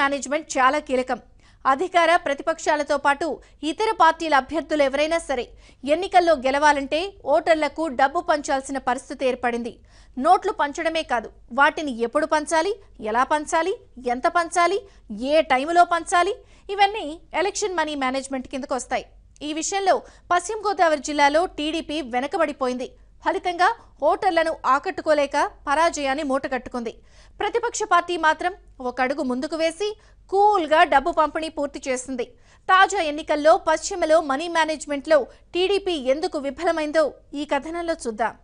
management చాలా కీలకం అధికార ప్రతిపక్షాలతో పాటు ఇతర పార్టీల అభ్యర్థులు ఎవరైనా సరే ఎన్నికల్లో గెలవాలంటే ఓటర్లకు డబ్బు పంచాల్సిన పరిస్థితి ఏర్పడింది నోట్లు పంచడమే కాదు వాటిని ఎప్పుడు పంచాలి ఎలా పంచాలి ఎంత పంచాలి ఏ టైంలో పంచాలి ఇవన్నీ ఎలక్షన్ మనీ మేనేజ్మెంట్ కిందకు వస్తాయి ఈ విషయంలో పశ్చిమ గోదావరి జిల్లాలో టీడీపీ వెనకబడిపోయింది ఫలితంగా ఓటర్లను ఆకట్టుకోలేక పరాజయాన్ని మూటగట్టుకుంది ప్రతిపక్ష పార్టీ మాత్రం ఒక అడుగు ముందుకు వేసి కూల్గా డబ్బు పంపిణీ పూర్తి చేసింది తాజా ఎన్నికల్లో పశ్చిమలో మనీ మేనేజ్మెంట్లో టీడీపీ ఎందుకు విఫలమైందో ఈ కథనంలో చూద్దాం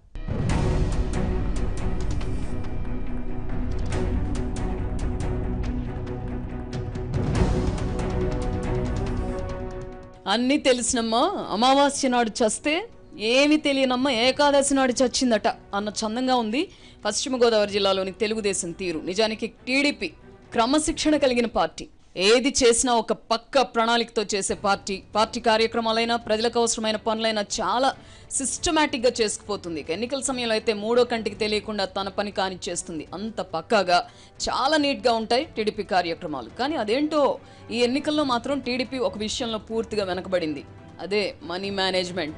అన్నీ తెలిసినమ్మా అమావాస్య నాడు చస్తే ఏమి తెలియనమ్మ ఏకాదశి నాడు చచ్చిందట అన్న చందంగా ఉంది పశ్చిమ గోదావరి జిల్లాలోని తెలుగుదేశం తీరు నిజానికి టీడీపీ క్రమశిక్షణ కలిగిన పార్టీ ఏది చేసినా ఒక పక్క ప్రణాళికతో చేసే పార్టీ పార్టీ కార్యక్రమాలైనా ప్రజలకు అవసరమైన పనులైనా చాలా సిస్టమేటిక్గా చేసుకుపోతుంది ఇక ఎన్నికల సమయంలో అయితే మూడో కంటికి తెలియకుండా తన పని కాని చేస్తుంది అంత పక్కాగా చాలా నీట్గా ఉంటాయి టీడీపీ కార్యక్రమాలు కానీ అదేంటో ఈ ఎన్నికల్లో మాత్రం టీడీపీ ఒక విషయంలో పూర్తిగా వెనకబడింది అదే మనీ మేనేజ్మెంట్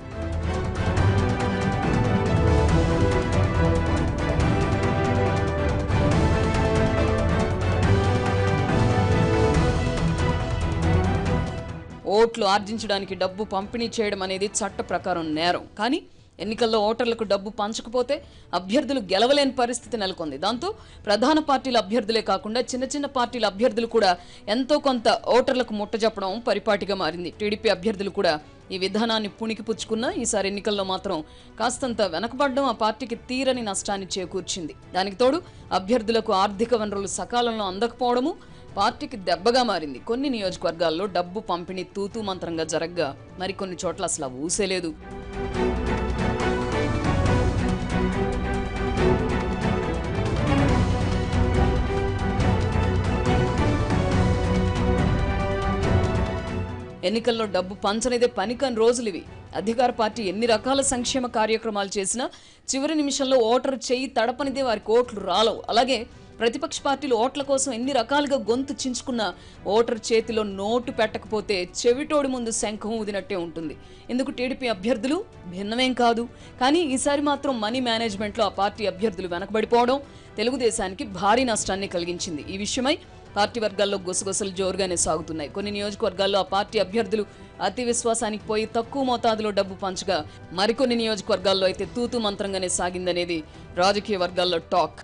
ఓట్లు ఆర్జించడానికి డబ్బు పంపిణీ చేయడం అనేది చట్ట ప్రకారం నేరం కానీ ఎన్నికల్లో ఓటర్లకు డబ్బు పంచకపోతే అభ్యర్థులు గెలవలేని పరిస్థితి నెలకొంది దాంతో ప్రధాన పార్టీల అభ్యర్థులే కాకుండా చిన్న చిన్న పార్టీల అభ్యర్థులు కూడా ఎంతో కొంత ఓటర్లకు ముట్టజెప్పడం పరిపాటిగా మారింది టీడీపీ అభ్యర్థులు కూడా ఈ విధానాన్ని పుణికి పుచ్చుకున్న ఈసారి ఎన్నికల్లో మాత్రం కాస్తంత వెనకబడడం ఆ పార్టీకి తీరని నష్టాన్ని చేకూర్చింది దానికి తోడు అభ్యర్థులకు ఆర్థిక వనరులు సకాలంలో అందకపోవడము పార్టీకి దెబ్బగా మారింది కొన్ని నియోజకవర్గాల్లో డబ్బు పంపిణీ తూతూ మంత్రంగా జరగ్గా మరికొన్ని చోట్ల అసలు ఆ ఊసేలేదు ఎన్నికల్లో డబ్బు పంచనిదే పనికని రోజులు ఇవి అధికార పార్టీ ఎన్ని రకాల సంక్షేమ కార్యక్రమాలు చేసినా చివరి నిమిషంలో ఓటరు చేయి తడపనిదే వారికి ఓట్లు రాలవు అలాగే ప్రతిపక్ష పార్టీలు ఓట్ల కోసం ఎన్ని రకాలుగా గొంతు చించుకున్నా ఓటర్ చేతిలో నోటు పెట్టకపోతే చెవిటోడి ముందు శంఖం ఊదినట్టే ఉంటుంది ఇందుకు టీడీపీ అభ్యర్థులు భిన్నమేం కాదు కానీ ఈసారి మాత్రం మనీ మేనేజ్మెంట్లో ఆ పార్టీ అభ్యర్థులు వెనకబడిపోవడం తెలుగుదేశానికి భారీ నష్టాన్ని కలిగించింది ఈ విషయమై పార్టీ వర్గాల్లో గుసగుసలు జోరుగానే సాగుతున్నాయి కొన్ని నియోజకవర్గాల్లో ఆ పార్టీ అభ్యర్థులు అతి విశ్వాసానికి పోయి తక్కువ మోతాదులో డబ్బు పంచగా మరికొన్ని నియోజకవర్గాల్లో అయితే తూతు మంత్రంగానే సాగిందనేది రాజకీయ వర్గాల్లో టాక్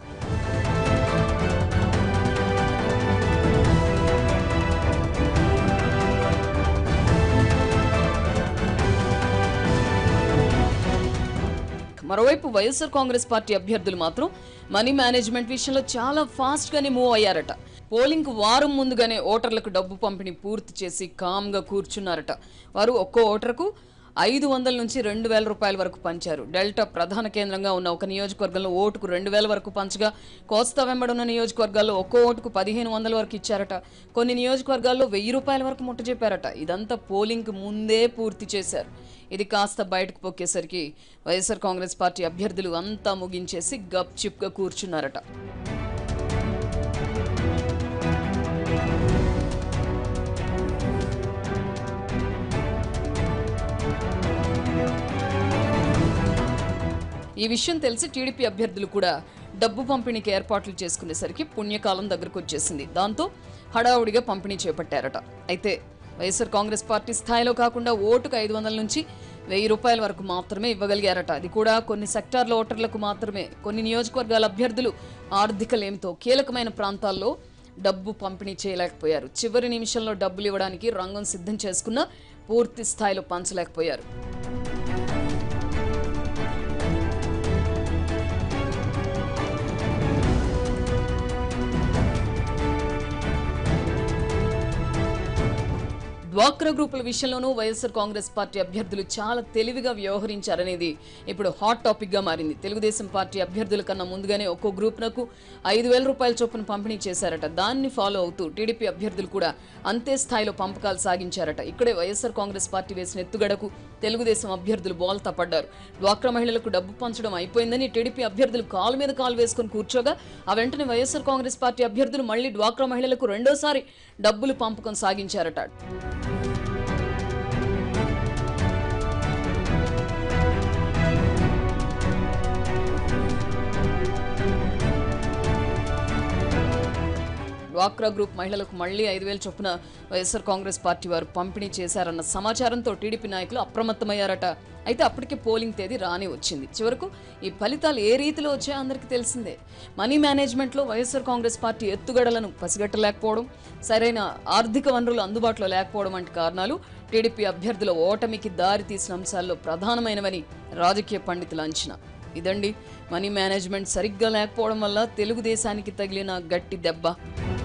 మరోవైపు వైఎస్ఆర్ కాంగ్రెస్ పార్టీ అభ్యర్థులు మాత్రం మనీ మేనేజ్మెంట్ విషయంలో చాలా ఫాస్ట్గానే మూవ్ అయ్యారట పోలింగ్ వారం ముందుగానే ఓటర్లకు డబ్బు పంపిణీ పూర్తి చేసి కామ్గా కూర్చున్నారట వారు ఒక్కో ఓటర్కు ఐదు వందల నుంచి రెండు వేల రూపాయల వరకు పంచారు డెల్టా ప్రధాన కేంద్రంగా ఉన్న ఒక నియోజకవర్గంలో ఓటుకు రెండు వేల వరకు పంచగా కోస్తా వెంబడున్న నియోజకవర్గాల్లో ఒక్కో ఓటుకు పదిహేను వందల వరకు ఇచ్చారట కొన్ని నియోజకవర్గాల్లో వెయ్యి రూపాయల వరకు ముట్టజెప్పారట ఇదంతా పోలింగ్కి ముందే పూర్తి చేశారు ఇది కాస్త బయటకు పొక్కేసరికి వైఎస్ఆర్ కాంగ్రెస్ పార్టీ అభ్యర్థులు అంతా ముగించేసి గప్ చిప్గా కూర్చున్నారట ఈ విషయం తెలిసి టీడీపీ అభ్యర్థులు కూడా డబ్బు పంపిణీకి ఏర్పాట్లు చేసుకునేసరికి పుణ్యకాలం దగ్గరకు వచ్చేసింది దాంతో హడావుడిగా పంపిణీ చేపట్టారట అయితే వైఎస్ఆర్ కాంగ్రెస్ పార్టీ స్థాయిలో కాకుండా ఓటుకు ఐదు వందల నుంచి వెయ్యి రూపాయల వరకు మాత్రమే ఇవ్వగలిగారట అది కూడా కొన్ని సెక్టార్ల ఓటర్లకు మాత్రమే కొన్ని నియోజకవర్గాల అభ్యర్థులు ఆర్థిక లేమితో కీలకమైన ప్రాంతాల్లో డబ్బు పంపిణీ చేయలేకపోయారు చివరి నిమిషంలో డబ్బులు ఇవ్వడానికి రంగం సిద్ధం చేసుకున్న పూర్తి స్థాయిలో పంచలేకపోయారు డ్వాక్రా గ్రూపుల విషయంలోనూ వైఎస్ఆర్ కాంగ్రెస్ పార్టీ అభ్యర్థులు చాలా తెలివిగా వ్యవహరించారనేది ఇప్పుడు హాట్ టాపిక్ గా మారింది తెలుగుదేశం పార్టీ అభ్యర్థుల కన్నా ముందుగానే ఒక్కో గ్రూప్నకు ఐదు వేల రూపాయల చొప్పున పంపిణీ చేశారట దాన్ని ఫాలో అవుతూ టీడీపీ అభ్యర్థులు కూడా అంతే స్థాయిలో పంపకాలు సాగించారట ఇక్కడే వైఎస్ఆర్ కాంగ్రెస్ పార్టీ వేసిన ఎత్తుగడకు తెలుగుదేశం అభ్యర్థులు బోల్తా పడ్డారు డ్వాక్రా మహిళలకు డబ్బు పంచడం అయిపోయిందని టీడీపీ అభ్యర్థులు కాలు మీద కాలు వేసుకుని కూర్చోగా ఆ వెంటనే వైఎస్ఆర్ కాంగ్రెస్ పార్టీ అభ్యర్థులు మళ్ళీ డ్వాక్రా మహిళలకు రెండోసారి డబ్బులు పంపకం సాగించారట డ్వాక్రా గ్రూప్ మహిళలకు మళ్లీ ఐదు వేల చొప్పున వైఎస్ఆర్ కాంగ్రెస్ పార్టీ వారు పంపిణీ చేశారన్న సమాచారంతో టీడీపీ నాయకులు అప్రమత్తమయ్యారట అయితే అప్పటికే పోలింగ్ తేదీ రాని వచ్చింది చివరకు ఈ ఫలితాలు ఏ రీతిలో వచ్చాయో అందరికీ తెలిసిందే మనీ మేనేజ్మెంట్లో వైఎస్ఆర్ కాంగ్రెస్ పార్టీ ఎత్తుగడలను పసిగట్టలేకపోవడం సరైన ఆర్థిక వనరులు అందుబాటులో లేకపోవడం వంటి కారణాలు టీడీపీ అభ్యర్థుల ఓటమికి దారి తీసిన అంశాల్లో ప్రధానమైనవని రాజకీయ పండితుల అంచనా ఇదండి మనీ మేనేజ్మెంట్ సరిగ్గా లేకపోవడం వల్ల తెలుగుదేశానికి తగిలిన గట్టి దెబ్బ